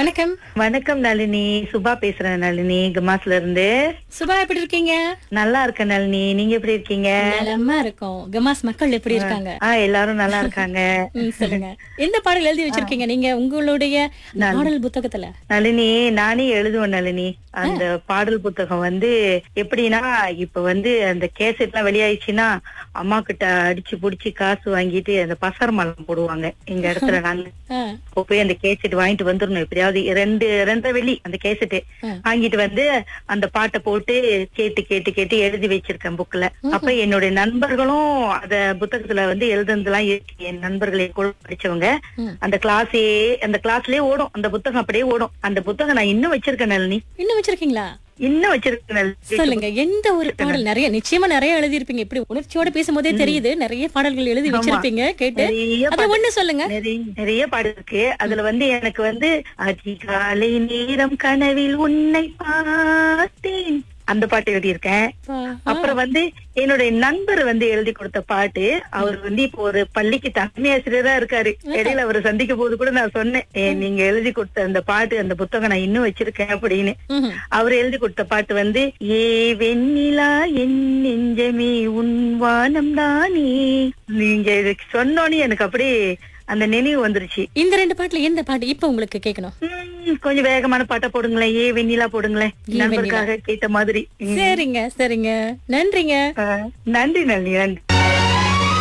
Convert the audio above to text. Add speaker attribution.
Speaker 1: வணக்கம்
Speaker 2: வணக்கம் நளினி சுபா பேசுறேன் நளினி கமாஸ்ல இருந்து
Speaker 1: சுபா எப்படி இருக்கீங்க
Speaker 2: நல்லா இருக்கேன் நளினி நீங்க எப்படி இருக்கீங்க
Speaker 1: நலமா இருக்கோம் கமாஸ் மக்கள் எப்படி இருக்காங்க
Speaker 2: ஆ எல்லாரும் நல்லா இருக்காங்க
Speaker 1: ம், சொல்லுங்க எந்த பாடல் எழுதி வச்சிருக்கீங்க நீங்க உங்களுடைய பாடல் புத்தகத்துல
Speaker 2: நளினி நானே எழுதுவேன் நளினி அந்த பாடல் புத்தகம் வந்து எப்படின்னா இப்ப வந்து அந்த கேசட் எல்லாம் வெளியாயிடுச்சுன்னா அம்மா கிட்ட அடிச்சு புடிச்சு காசு வாங்கிட்டு அந்த பசர மலம் போடுவாங்க எங்க இடத்துல நாங்க
Speaker 1: ஆ,
Speaker 2: அப்போ போய் அந்த கேசட் வாங்கிட்டு வந்துடணும் எப்படியாவது ரெண்டு ரெண்டரை வெள்ளி அந்த கேசட்டு
Speaker 1: ஆ.
Speaker 2: வாங்கிட்டு வந்து அந்த பாட்டை போட்டு கேட்டு கேட்டு கேட்டு எழுதி வச்சிருக்கேன் புக்ல அப்ப என்னுடைய நண்பர்களும் அத புத்தகத்துல வந்து எழுதுனதுலாம் இருக்கு என் நண்பர்களை கூட படிச்சவங்க
Speaker 1: ம்.
Speaker 2: அந்த கிளாஸே அந்த கிளாஸ்லயே ஓடும் அந்த புத்தகம் அப்படியே ஓடும் அந்த புத்தகம் நான் இன்னும் வச்சிருக்கேன் நளினி
Speaker 1: இன்னும் வச்சிருக்கீங்களா
Speaker 2: இன்னும் வச்சிருக்கேன் நளினி.
Speaker 1: சொல்லுங்க எந்த ஒரு பாடல் நிறைய நிச்சயமா நிறைய எழுதி இருப்பீங்க இப்படி உணர்ச்சியோட பேசும்போதே தெரியுது நிறைய பாடல்கள் எழுதி வச்சிருப்பீங்க கேட்டு
Speaker 2: நிறைய
Speaker 1: அத ஒண்ணு சொல்லுங்க
Speaker 2: நிறைய நிறைய பாடல் இருக்கு அதுல வந்து எனக்கு வந்து அதிகாலை நேரம் கனவில் உன்னை பார்த்தேன் அந்த பாட்டு எழுதியிருக்கேன்
Speaker 1: பா,
Speaker 2: அப்புறம் வந்து என்னுடைய நண்பர் வந்து எழுதி கொடுத்த பாட்டு அவர் வந்து இப்போ ஒரு பள்ளிக்கு தலைமை ஆசிரியரா இருக்காரு இடையில அவரை சந்திக்க போது கூட நான் சொன்னேன் "ஏ, நீங்க எழுதி கொடுத்த அந்த பாட்டு அந்த புத்தகம் நான் இன்னும் வச்சிருக்கேன் அப்படின்னு
Speaker 1: ம்ஹும்.
Speaker 2: அவர் எழுதி கொடுத்த பாட்டு வந்து ஏ வெண்ணிலா என் நெஞ்சமே உன் வானம் தானே நீங்க இதுக்கு சொன்னோன்னே எனக்கு அப்படியே அந்த நினைவு வந்துருச்சு
Speaker 1: இந்த ரெண்டு பாட்டுல எந்த பாட்டு இப்ப உங்களுக்கு கேட்கணும்
Speaker 2: உம், கொஞ்சம் வேகமான பாட்டை போடுங்களேன் ஏ வெண்ணிலா போடுங்களேன்
Speaker 1: ஏ
Speaker 2: நண்பருக்காக கேட்ட மாதிரி உம்.
Speaker 1: சரிங்க சரிங்க நன்றிங்க
Speaker 2: ஆஹ், நன்றி நன்றி நன்றி